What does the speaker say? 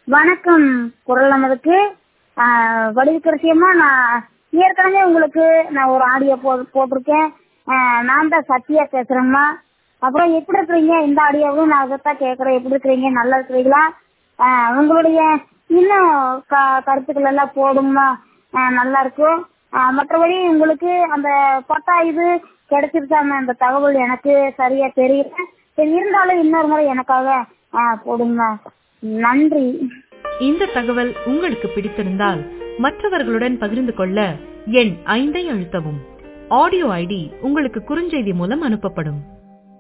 வணக்கம் குரல் நமதுக்கு வடிவுக்கரசியமா நான் ஏற்கனவே உங்களுக்கு நான் ஒரு ஆடியோ போ போட்டிருக்கேன் ஆஹ் நான் தான் சத்யா பேசுறேங்கம்மா அப்புறம் எப்படி இருக்கிறீங்க இந்த ஆடியோவும் நான் அதைத்தான் கேட்கறேன் எப்படி இருக்கிறீங்க நல்லா இருக்கிறீங்களா ஆஹ் உங்களுடைய இன்னும் க- கருத்துக்கள் எல்லாம் போடுங்கம்மா ஆஹ் நல்லா இருக்கும் ஆஹ் மற்றபடி உங்களுக்கு அந்த பட்டா இது கிடைச்சிருக்காங்க அந்த தகவல் எனக்கு சரியா தெரியல சரி இருந்தாலும் இன்னொரு முறை எனக்காக ஆஹ் போடுங்க நன்றி இந்த தகவல் உங்களுக்கு பிடித்திருந்தால் மற்றவர்களுடன் பகிர்ந்து கொள்ள எண் ஐந்தை அழுத்தவும் ஆடியோ ஐடி உங்களுக்கு குறுஞ்செய்தி மூலம் அனுப்பப்படும்